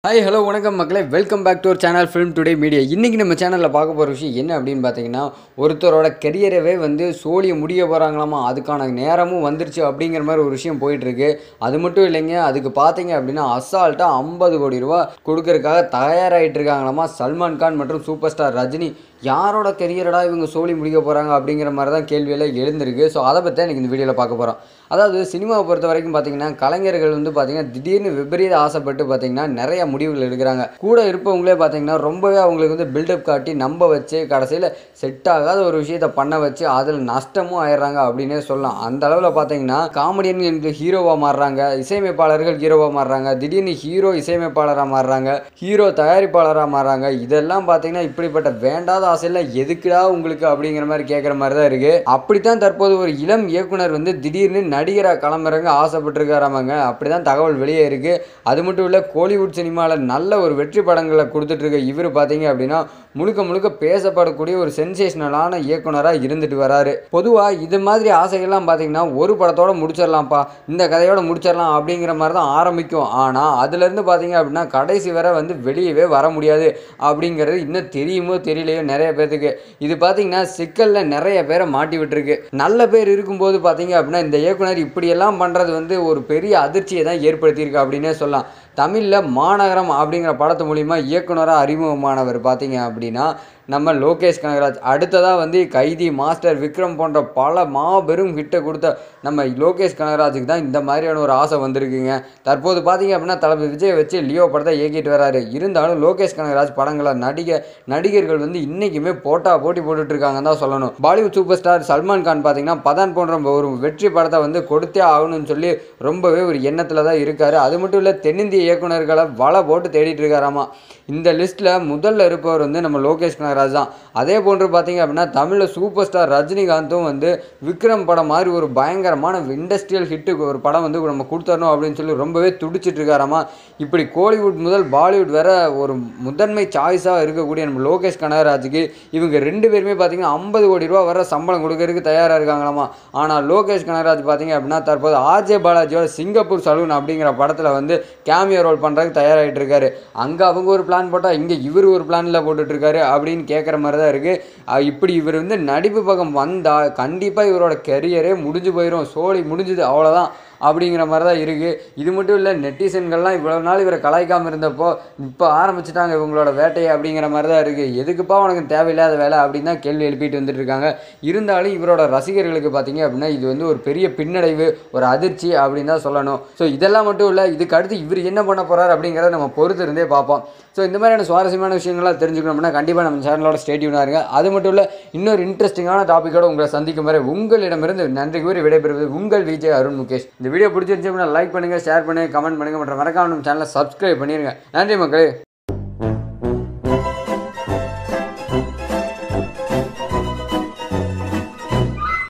hi hello வணக்கம் மக்களே welcome back to our channel film today media இன்றைக்கி நம்ம சேனலில் பார்க்க போகிற விஷயம் என்ன அப்படின்னு பார்த்தீங்கன்னா ஒருத்தரோட கெரியரவே வந்து சோழியை முடிய போகிறாங்களாமா அதுக்கான நேரமும் வந்துருச்சு அப்படிங்கிற மாதிரி ஒரு விஷயம் போயிட்டுருக்கு அது மட்டும் இல்லைங்க அதுக்கு பார்த்தீங்க அப்படின்னா அசால்ட்டாக ஐம்பது கோடி ரூபா கொடுக்கறதுக்காக தயாராகிட்டு இருக்காங்களாமா சல்மான் கான் மற்றும் சூப்பர் ஸ்டார் ரஜினி யாரோட கெரியரடா இவங்க சோழி முடிக்க போகிறாங்க அப்படிங்கிற மாதிரி தான் கேள்வியெல்லாம் எழுந்திருக்கு ஸோ அதை பற்றி தான் எனக்கு இந்த வீடியோவில் பார்க்க போகிறோம் அதாவது சினிமாவை பொறுத்த வரைக்கும் பார்த்தீங்கன்னா கலைஞர்கள் வந்து பார்த்தீங்கன்னா திடீர்னு விபரீத ஆசைப்பட்டு பார்த்தீங்கன்னா நிறைய முடிவுகள் எடுக்கிறாங்க கூட இருப்பவங்களே பார்த்தீங்கன்னா ரொம்பவே அவங்களுக்கு வந்து பில்டப் காட்டி நம்ப வச்சு கடைசியில் செட் ஆகாத ஒரு விஷயத்த பண்ண வச்சு அதில் நஷ்டமும் ஆயிடுறாங்க அப்படின்னே சொல்லலாம் அந்த அளவில் பார்த்தீங்கன்னா காமெடியன் என்று ஹீரோவாக மாறுறாங்க இசையமைப்பாளர்கள் ஹீரோவாக மாறுறாங்க திடீர்னு ஹீரோ இசையமைப்பாளராக மாறுறாங்க ஹீரோ தயாரிப்பாளராக மாறுறாங்க இதெல்லாம் பார்த்தீங்கன்னா இப்படிப்பட்ட வேண்டாத ஆசையில் எதுக்குடா உங்களுக்கு அப்படிங்கிற மாதிரி கேட்குற மாதிரி தான் இருக்குது அப்படித்தான் தற்போது ஒரு இளம் இயக்குனர் வந்து திடீர்னு நடிகராக கிளம்புறங்க ஆசைப்பட்டிருக்காராமாங்க அப்படி தான் தகவல் வெளியே இருக்குது அது மட்டும் இல்லை கோலிவுட் சினிமாவில் நல்ல ஒரு வெற்றி படங்களை கொடுத்துட்ருக்க இவர் பார்த்தீங்க அப்படின்னா முழுக்க முழுக்க பேசப்படக்கூடிய ஒரு சென்சேஷனலான இயக்குனராக இருந்துட்டு வராரு பொதுவாக இது மாதிரி ஆசைகள்லாம் பார்த்தீங்கன்னா ஒரு படத்தோட முடிச்சிடலாம்ப்பா இந்த கதையோட முடிச்சிடலாம் அப்படிங்கிற மாதிரி தான் ஆரம்பிக்கும் ஆனால் அதுலேருந்து பார்த்தீங்க அப்படின்னா கடைசி வரை வந்து வெளியவே வர முடியாது அப்படிங்கிறது இன்னும் தெரியுமோ தெரியலையோ நிறைய பேர்த்துக்கு இது பார்த்தீங்கன்னா சிக்கலில் நிறைய பேரை மாட்டி விட்டுருக்கு நல்ல பேர் இருக்கும்போது பார்த்தீங்க அப்படின்னா இந்த இயக்குனர் இப்படியெல்லாம் பண்ணுறது வந்து ஒரு பெரிய அதிர்ச்சியை தான் ஏற்படுத்தியிருக்கு அப்படின்னே சொல்லலாம் தமிழில் மாநகரம் அப்படிங்கிற படத்து மூலிமா இயக்குனராக அறிமுகமானவர் பார்த்தீங்க அப்படின்னா நம்ம லோகேஷ் கனகராஜ் அடுத்ததாக வந்து கைதி மாஸ்டர் விக்ரம் போன்ற பல மாபெரும் ஹிட்டை கொடுத்த நம்ம லோகேஷ் கனகராஜுக்கு தான் இந்த மாதிரியான ஒரு ஆசை வந்திருக்குங்க தற்போது பார்த்தீங்க அப்படின்னா தளபதி விஜய் வச்சு லியோ படத்தை இயக்கிட்டு வராரு இருந்தாலும் லோகேஷ் கனகராஜ் படங்களை நடிக நடிகர்கள் வந்து இன்றைக்குமே போட்டா போட்டி போட்டுட்டு இருக்காங்கன்னு தான் சொல்லணும் Bollywood super star Salman Khan பார்த்தீங்கன்னா பதான் போன்ற ஒரு வெற்றி படத்தை வந்து கொடுத்தே ஆகணும்னு சொல்லி ரொம்பவே ஒரு எண்ணத்தில் தான் இருக்காரு அது மட்டும் இல்லை தென்னிந்திய இயக்குனர்களை வலை போட்டு தேடிட்டு இருக்காராமா இந்த லிஸ்ட்டில் முதல்ல இருப்பவர் வந்து நம்ம லோகேஷ் கனகராஜ் தான் அதே போன்று பார்த்தீங்க அப்படின்னா தமிழில் சூப்பர் ஸ்டார் ரஜினிகாந்தும் வந்து விக்ரம் படம் மாதிரி ஒரு பயங்கரமான இண்டஸ்ட்ரியல் ஹிட்டுக்கு ஒரு படம் வந்து நம்ம கொடுத்தரணும் அப்படின்னு சொல்லி ரொம்பவே துடிச்சிட்டு இருக்காராமா இப்படி கோலிவுட் முதல் பாலிவுட் வர ஒரு முதன்மை சாய்ஸாக இருக்கக்கூடிய நம்ம லோகேஷ் கனகராஜுக்கு இவங்க ரெண்டு பேருமே பார்த்தீங்கன்னா ஐம்பது கோடி ரூபா வர சம்பளம் கொடுக்கறதுக்கு தயாராக இருக்காங்களாமா ஆனால் லோகேஷ் கனகராஜ் பார்த்தீங்க அப்படின்னா தற்போது ஆர்ஜே பாலாஜியோட சிங்கப்பூர் சலூன் அப்படிங்கிற படத்தில் வந்து கேமியோ ரோல் பண்ணுறதுக்கு தயாராகிட்டு இருக்காரு அங்கே அவங்க ஒரு பிளான் போட்டால் இங்கே இவர் ஒரு பிளானில் போட்டுட்டு இருக்காரு அப்படின்னு கேட்குற மாதிரி தான் இருக்குது இப்படி இவர் வந்து நடிப்பு பக்கம் வந்தால் கண்டிப்பாக இவரோட கெரியரே முடிஞ்சு போயிடும் சோழி முடிஞ்சுது அவ்வளோதான் அப்படிங்கிற மாதிரி தான் இருக்குது இது மட்டும் இல்லை நெட்டிசன்கள்லாம் இவ்வளோ நாள் இவரை கலாய்க்காமல் இருந்தப்போ இப்போ ஆரம்பிச்சிட்டாங்க இவங்களோட வேட்டையை அப்படிங்கிற மாதிரி தான் இருக்குது எதுக்குப்பா உனக்கு தேவையில்லாத வேலை அப்படின்னு தான் கேள்வி எழுப்பிட்டு வந்துட்டு இருக்காங்க இருந்தாலும் இவரோட ரசிகர்களுக்கு பார்த்தீங்க அப்படின்னா இது வந்து ஒரு பெரிய பின்னடைவு ஒரு அதிர்ச்சி அப்படின்னு தான் சொல்லணும் ஸோ இதெல்லாம் மட்டும் இல்லை இதுக்கு அடுத்து இவர் என்ன பண்ண போகிறார் அப்படிங்கிறத நம்ம பொறுத்து இருந்தே பார்ப்போம் ஸோ இந்த மாதிரியான சுவாரஸ்யமான விஷயங்கள்லாம் தெரிஞ்சுக்கணும்னா கண்டிப்பாக நம்ம சேனலோட ஸ்டேட்யூனாக இருங்க அது மட்டும் இல்லை இன்னொரு இன்ட்ரெஸ்டிங்கான டாப்பிக்கோட உங்களை சந்திக்கும் வரை உங்களிடமிருந்து நன்றி கூறி விடைபெறுவது உங்கள் விஜய் அருண் முகேஷ் இந்த வீடியோ பிடிச்சிருந்துச்சு அப்படின்னா லைக் பண்ணுங்கள் ஷேர் பண்ணுங்கள் கமெண்ட் பண்ணுங்கள் மற்றும் மறக்காம நம்ம சேனலை சப்ஸ்கிரைப் பண்ணிடுங்க நன்றி மக்களே